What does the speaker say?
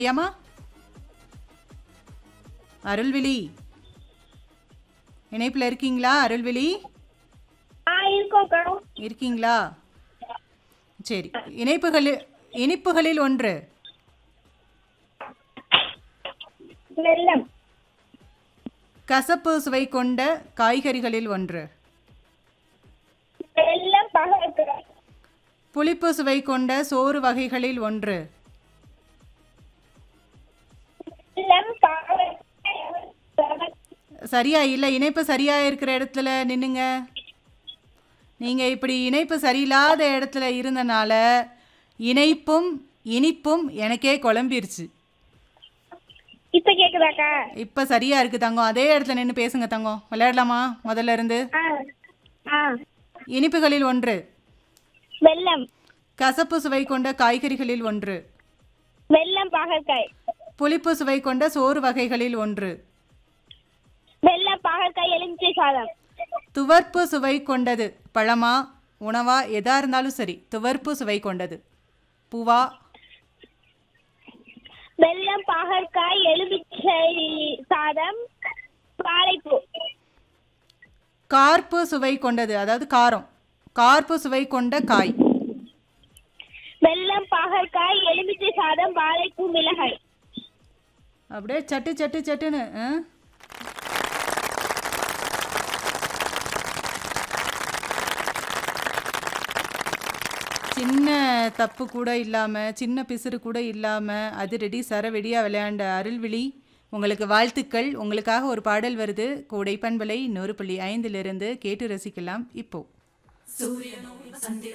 ஏமா அருள்விழி இணைப்பில் இருக்கீங்களா அருள்விழி ஆ இருக்கோம்க்கா இருக்கீங்களா சரி இணைப்புகளில் இனிப்புகளில் ஒன்று வெல்லம் கசப்பு சுவை கொண்ட காய்கறிகளில் ஒன்று வெல்லம் பகற்காய் புளிப்பு சுவை கொண்ட சோறு வகைகளில் ஒன்று வெல்லம் பாகற்காய் சரியா இல்லை இணைப்பு சரியா இருக்கிற இடத்துல நின்னுங்க நீங்க இப்படி இணைப்பு சரியில்லாத இடத்துல இருந்தனால இணைப்பும் இனிப்பும் எனக்கே குழம்பிருச்சு இப்ப கேக்குதாக்கா இப்போ சரியா இருக்கு தங்கம் அதே இடத்துல நின்று பேசுங்க தங்கம் விளையாடலாமா முதல்ல இருந்து ஆ ஆ இனிப்புகளில் ஒன்று வெல்லம் கசப்பு சுவை கொண்ட காய்கறிகளில் ஒன்று வெல்லம் பாகற்காய் புளிப்பு சுவை கொண்ட சோறு வகைகளில் ஒன்று வெல்லம் பாகற்காய் எலுமிச்சை சாதம் துவர்ப்பு சுவை கொண்டது பழமா உணவா எதா இருந்தாலும் சரி துவர்ப்பு சுவை கொண்டது பூவா வெல்லம் பாகற்காய் எலுமிச்சை சாதம் வாழைப்பூ கார்ப்பு சுவை கொண்டது அதாவது காரம் கார்ப்பு சுவை கொண்ட காய் வெல்லம் பாகற்காய் எலுமிச்சை சாதம் வாழைப்பூ மிளகாய் அப்படியே சட்டு சட்டு சட்டுன்னு ஆ? சின்ன தப்பு கூட இல்லாமல் சின்ன பிசுறு கூட இல்லாமல் அதிரடி சரவெடியாக விளையாண்ட அருள்விழி உங்களுக்கு வாழ்த்துக்கள் உங்களுக்காக ஒரு பாடல் வருது கோடை பண்பலை நூறு புள்ளி ஐந்திலிருந்து கேட்டு ரசிக்கலாம் இப்போ